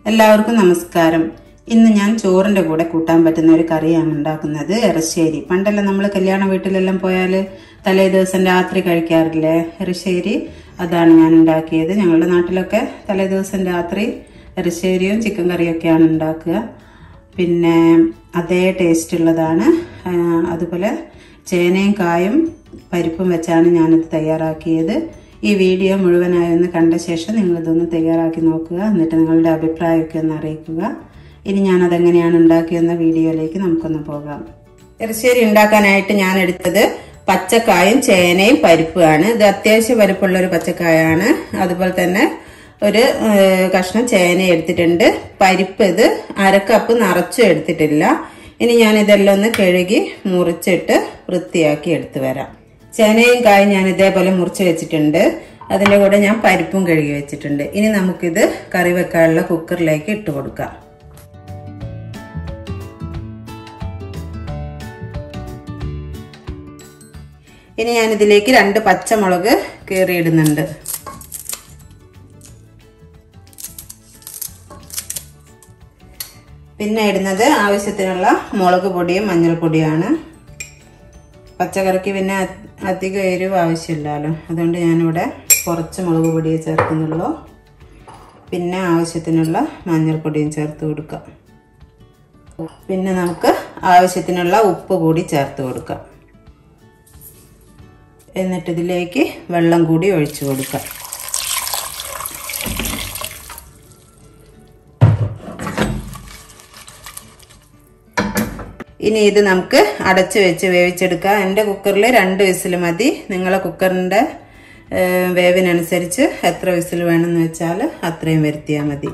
എല്ലാവർക്കും നമസ്കാരം ഇന്ന് ഞാൻ ചോറിന്റെ കൂടെ കൂട്ടാൻ പറ്റുന്ന ഒരു കറിയാണ് ഉണ്ടാക്കുന്നത് എറശ്ശേരി പണ്ടെല്ലാം നമ്മൾ കല്യാണ വീട്ടിലെല്ലാം പോയാൽ തലേ ദിവസം രാത്രി കഴിക്കാറില്ലേ എറശ്ശേരി അതാണ് ഞാൻ ഉണ്ടാക്കിയത് ഞങ്ങളുടെ നാട്ടിലൊക്കെ തലേ ദിവസം രാത്രി എറശ്ശേരിയും ചിക്കൻ കറിയൊക്കെയാണ് ഉണ്ടാക്കുക പിന്നെ അതേ ടേസ്റ്റ് ഉള്ളതാണ് ആ, അതുപോലെ ചേനയും കായും പരിപ്പും വെച്ചാണ് ഞാനിത് തയ്യാറാക്കിയത് ഈ വീഡിയോ മുഴുവനായി ഒന്ന് കണ്ട ശേഷം നിങ്ങളിതൊന്ന് തയ്യാറാക്കി നോക്കുക എന്നിട്ട് നിങ്ങളുടെ അഭിപ്രായമൊക്കെ ഒന്ന് അറിയിക്കുക ഇനി ഞാൻ അതെങ്ങനെയാണ് ഉണ്ടാക്കിയെന്ന വീഡിയോയിലേക്ക് നമുക്കൊന്ന് പോകാം ഇറശ്ശേരി ഉണ്ടാക്കാനായിട്ട് ഞാൻ എടുത്തത് പച്ചക്കായും ചേനയും പരിപ്പുമാണ് ഇത് അത്യാവശ്യം പരിപ്പുള്ള ഒരു പച്ചക്കായാണ് അതുപോലെ തന്നെ ഒരു ഏഹ്, കഷ്ണം ചേന എടുത്തിട്ടുണ്ട് പരിപ്പ് ഇത് അരക്കപ്പ് നിറച്ചും എടുത്തിട്ടില്ല ഇനി ഞാൻ ഇതെല്ലാം ഒന്ന് കഴുകി മുറിച്ചിട്ട് വൃത്തിയാക്കി എടുത്തു വരാം ചേനയും കായും ഞാൻ ഇതേപോലെ മുറിച്ച് വെച്ചിട്ടുണ്ട് അതിൻ്റെ കൂടെ ഞാൻ പരിപ്പും കഴുകി വെച്ചിട്ടുണ്ട് ഇനി നമുക്കിത് കറി വെക്കാനുള്ള കുക്കറിലേക്ക് ഇട്ട് കൊടുക്കാം ഇനി ഞാൻ ഇതിലേക്ക് രണ്ട് പച്ചമുളക് കീറിയിടുന്നുണ്ട് പിന്നെ ഇടുന്നത് ആവശ്യത്തിനുള്ള മുളക് പൊടിയും മഞ്ഞൾപ്പൊടിയാണ് പച്ചക്കറിക്ക് പിന്നെ അ- അധികം എരിവ് ആവശ്യമില്ലല്ലോ അതുകൊണ്ട് ഞാനിവിടെ കുറച്ച് മുളക് പൊടിയെ ചേർക്കുന്നുള്ളൂ പിന്നെ ആവശ്യത്തിനുള്ള മഞ്ഞൾപ്പൊടിയും ചേർത്ത് കൊടുക്കാം പിന്നെ നമുക്ക് ആവശ്യത്തിനുള്ള ഉപ്പ് കൂടി ചേർത്ത് കൊടുക്കാം എന്നിട്ട് ഇതിലേക്ക് വെള്ളം കൂടി ഒഴിച്ചു കൊടുക്കാം ഇനി ഇത് നമുക്ക് അടച്ചു വെച്ച് വേവിച്ചെടുക്കാം എൻ്റെ കുക്കറിൽ രണ്ട് വിസിൽ മതി നിങ്ങളെ കുക്കറിൻ്റെ ഏഹ്, വേവിനനുസരിച്ച് എത്ര വിസിൽ വേണമെന്ന് വെച്ചാൽ അത്രയും വരുത്തിയാൽ മതി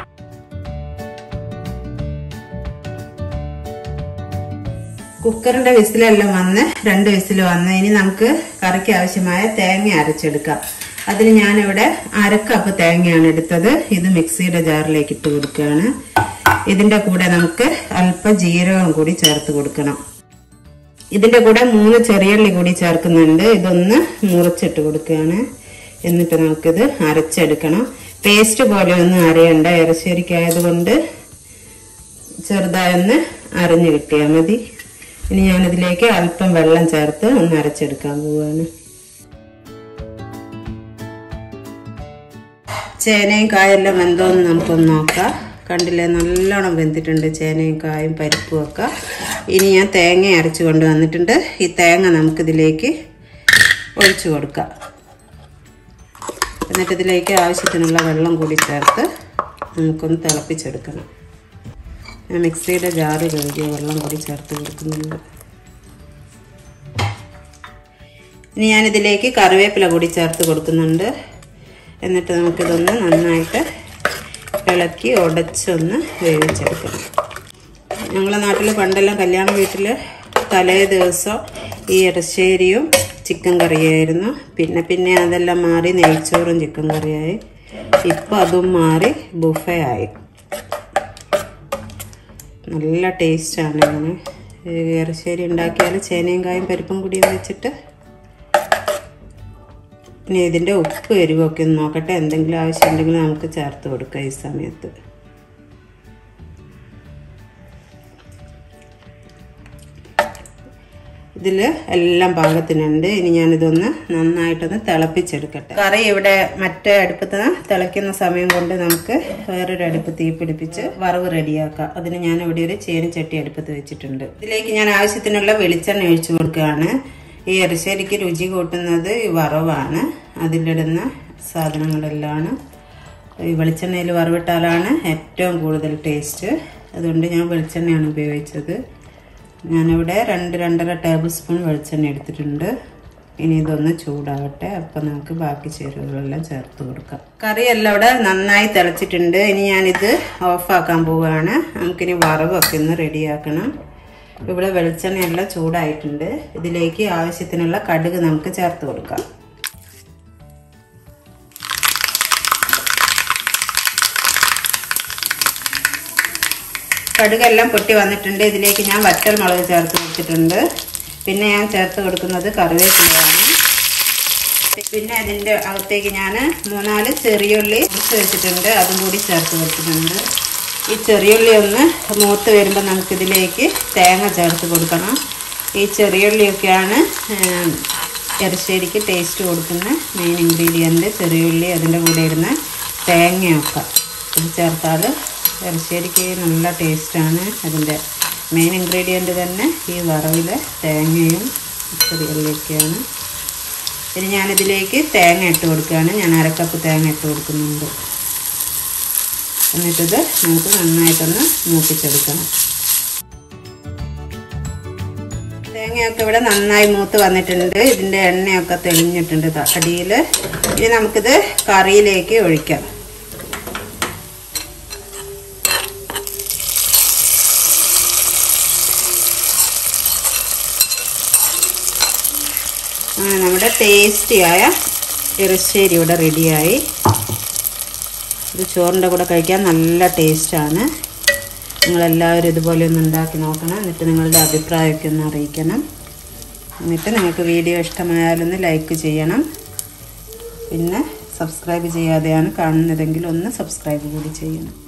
കുക്കറിന്റെ വിസിലെല്ലാം വന്ന് രണ്ട് വിസിൽ വന്ന് ഇനി നമുക്ക് കറിക്ക് ആവശ്യമായ തേങ്ങ അരച്ചെടുക്കാം അതിന് ഞാനിവിടെ അരക്കപ്പ് തേങ്ങയാണ് എടുത്തത് ഇത് മിക്സിയുടെ ജാറിലേക്ക് ഇട്ട് കൊടുക്കുകയാണ് ഇതിന്റെ കൂടെ നമുക്ക് അല്പം ജീരകം കൂടി ചേർത്ത് കൊടുക്കണം ഇതിന്റെ കൂടെ മൂന്ന് ചെറിയുള്ളി കൂടി ചേർക്കുന്നുണ്ട് ഇതൊന്ന് മുറിച്ചിട്ട് കൊടുക്കുകയാണ് എന്നിട്ട് നമുക്കിത് അരച്ചെടുക്കണം പേസ്റ്റ് പോലെ ഒന്നും അരയണ്ട ഇറശ്ശേരിക്കായതുകൊണ്ട് ചെറുതായൊന്ന് അരഞ്ഞു കിട്ടിയാൽ മതി ഇനി ഞാനിതിലേക്ക് അല്പം വെള്ളം ചേർത്ത് ഒന്ന് അരച്ചെടുക്കാൻ പോവുകയാണ് ചേനയും കായെല്ലാം വെന്തോന്ന് നമുക്കൊന്ന് നോക്കാം കണ്ടില്ലേ നല്ലോണം വെന്തിട്ടുണ്ട് ചേനയും കായും പരിപ്പും ഒക്കെ ഇനി ഞാൻ തേങ്ങ അരച്ച് കൊണ്ടുവന്നിട്ടുണ്ട് ഈ തേങ്ങ നമുക്കിതിലേക്ക് ഒഴിച്ചു കൊടുക്കാം എന്നിട്ട് ഇതിലേക്ക് ആവശ്യത്തിനുള്ള വെള്ളം കൂടി ചേർത്ത് നമുക്കൊന്ന് തിളപ്പിച്ചെടുക്കണം ഞാൻ മിക്സിയുടെ ജാറ് കഴുകിയ വെള്ളം കൂടി ചേർത്ത് കൊടുക്കുന്നുണ്ട് ഇനി ഞാനിതിലേക്ക് കറിവേപ്പില കൂടി ചേർത്ത് കൊടുക്കുന്നുണ്ട് എന്നിട്ട് നമുക്കിതൊന്ന് നന്നായിട്ട് ഇളക്കി ഉടച്ചൊന്ന് വേവിച്ചെടുക്കണം ഞങ്ങളെ നാട്ടിൽ പണ്ടെല്ലാം കല്യാണ വീട്ടിൽ തലേ ദിവസം ഈ ഇറശ്ശേരിയും ചിക്കൻ കറിയായിരുന്നു പിന്നെ പിന്നെ അതെല്ലാം മാറി നെയ്ച്ചോറും ചിക്കൻ കറിയായി ഇപ്പം അതും മാറി ബുഫേ ആയി നല്ല ടേസ്റ്റാണ് ഇങ്ങനെ ഇറശ്ശേരി ഉണ്ടാക്കിയാൽ ചേനയും കായും പരിപ്പും കൂടിയും വെച്ചിട്ട് ഇനി ഇതിൻ്റെ ഉപ്പ് എരിവൊക്കെ ഒന്ന് നോക്കട്ടെ എന്തെങ്കിലും ആവശ്യമുണ്ടെങ്കിൽ നമുക്ക് ചേർത്ത് കൊടുക്കാം ഈ സമയത്ത് ഇതിൽ എല്ലാം പാകത്തിനുണ്ട് ഇനി ഞാനിതൊന്ന് നന്നായിട്ടൊന്ന് തിളപ്പിച്ചെടുക്കട്ടെ കറി ഇവിടെ മറ്റേ അടുപ്പത്ത് തിളയ്ക്കുന്ന സമയം കൊണ്ട് നമുക്ക് വേറൊരു അടുപ്പ് തീ പിടിപ്പിച്ച് വറവ് റെഡിയാക്കാം അതിന് ഞാൻ ഇവിടെ ഒരു ചേനച്ചട്ടി അടുപ്പത്ത് വെച്ചിട്ടുണ്ട് ഇതിലേക്ക് ഞാൻ ആവശ്യത്തിനുള്ള വെളിച്ചെണ്ണ ഒഴിച്ചു കൊടുക്കുകയാണ് ഈ ഇറശ്ശേരിക്ക് രുചി കൂട്ടുന്നത് ഈ വറവാണ് അതിലിടുന്ന സാധനങ്ങളെല്ലാം ഈ വെളിച്ചെണ്ണയിൽ വറവിട്ടാലാണ് ഏറ്റവും കൂടുതൽ ടേസ്റ്റ് അതുകൊണ്ട് ഞാൻ വെളിച്ചെണ്ണയാണ് ഉപയോഗിച്ചത് ഞാനിവിടെ രണ്ട് രണ്ടര ടേബിൾ സ്പൂൺ വെളിച്ചെണ്ണ എടുത്തിട്ടുണ്ട് ഇനി ഇതൊന്ന് ചൂടാവട്ടെ അപ്പം നമുക്ക് ബാക്കി ചേരുവകളെല്ലാം ചേർത്ത് കൊടുക്കാം കറിയെല്ലാം ഇവിടെ നന്നായി തിളച്ചിട്ടുണ്ട് ഇനി ഞാനിത് ഓഫാക്കാൻ പോവുകയാണ് നമുക്കിനി വറവൊക്കെ ഒന്ന് റെഡിയാക്കണം ഇവിടെ വെളിച്ചെണ്ണയെല്ലാം ചൂടായിട്ടുണ്ട് ഇതിലേക്ക് ആവശ്യത്തിനുള്ള കടുക് നമുക്ക് ചേർത്ത് കൊടുക്കാം കടുകെല്ലാം പൊട്ടി വന്നിട്ടുണ്ട് ഇതിലേക്ക് ഞാൻ വറ്റൽ മുളക് ചേർത്ത് കൊടുത്തിട്ടുണ്ട് പിന്നെ ഞാൻ ചേർത്ത് കൊടുക്കുന്നത് കറിവേപ്പിലയാണ് പിന്നെ അതിൻ്റെ അകത്തേക്ക് ഞാൻ മൂന്നാല് ചെറിയുള്ളി മുറിച്ച് വെച്ചിട്ടുണ്ട് അതും കൂടി ചേർത്ത് വെച്ചിട്ടുണ്ട് ഈ ചെറിയുള്ളി ഒന്ന് മൂത്ത് വരുമ്പോൾ നമുക്കിതിലേക്ക് തേങ്ങ ചേർത്ത് കൊടുക്കണം ഈ ചെറിയുള്ളിയൊക്കെയാണ് ഇറശ്ശേരിക്ക് ടേസ്റ്റ് കൊടുക്കുന്ന മെയിൻ ഇൻഗ്രീഡിയൻറ്റ് ചെറിയുള്ളി അതിൻ്റെ കൂടെ ഇരുന്ന തേങ്ങയൊക്കെ ഇത് ചേർത്താൽ ഇറശ്ശേരിക്ക് നല്ല ടേസ്റ്റാണ് അതിൻ്റെ മെയിൻ ഇൻഗ്രീഡിയൻറ്റ് തന്നെ ഈ വറവിലെ തേങ്ങയും ചെറിയുള്ളിയൊക്കെയാണ് ഇനി ഞാനിതിലേക്ക് തേങ്ങ ഇട്ട് കൊടുക്കുകയാണ് ഞാൻ അരക്കപ്പ് തേങ്ങ ഇട്ട് കൊടുക്കുന്നുണ്ട് എന്നിട്ടിത് നമുക്ക് നന്നായിട്ടൊന്ന് മൂപ്പിച്ചെടുക്കണം തേങ്ങയൊക്കെ ഇവിടെ നന്നായി മൂത്ത് വന്നിട്ടുണ്ട് ഇതിൻ്റെ എണ്ണയൊക്കെ തെളിഞ്ഞിട്ടുണ്ട് അടിയിൽ ഇനി നമുക്കിത് കറിയിലേക്ക് ഒഴിക്കാം നമ്മുടെ ടേസ്റ്റിയായ ഇറശ്ശേരി ഇവിടെ റെഡിയായി ഇത് ചോറിൻ്റെ കൂടെ കഴിക്കാൻ നല്ല ടേസ്റ്റാണ് നിങ്ങളെല്ലാവരും ഇതുപോലെ ഒന്ന് ഉണ്ടാക്കി നോക്കണം എന്നിട്ട് നിങ്ങളുടെ അഭിപ്രായമൊക്കെ ഒന്ന് അറിയിക്കണം എന്നിട്ട് നിങ്ങൾക്ക് വീഡിയോ ഇഷ്ടമായാലൊന്ന് ലൈക്ക് ചെയ്യണം പിന്നെ സബ്സ്ക്രൈബ് ചെയ്യാതെയാണ് കാണുന്നതെങ്കിൽ ഒന്ന് സബ്സ്ക്രൈബ് കൂടി ചെയ്യണം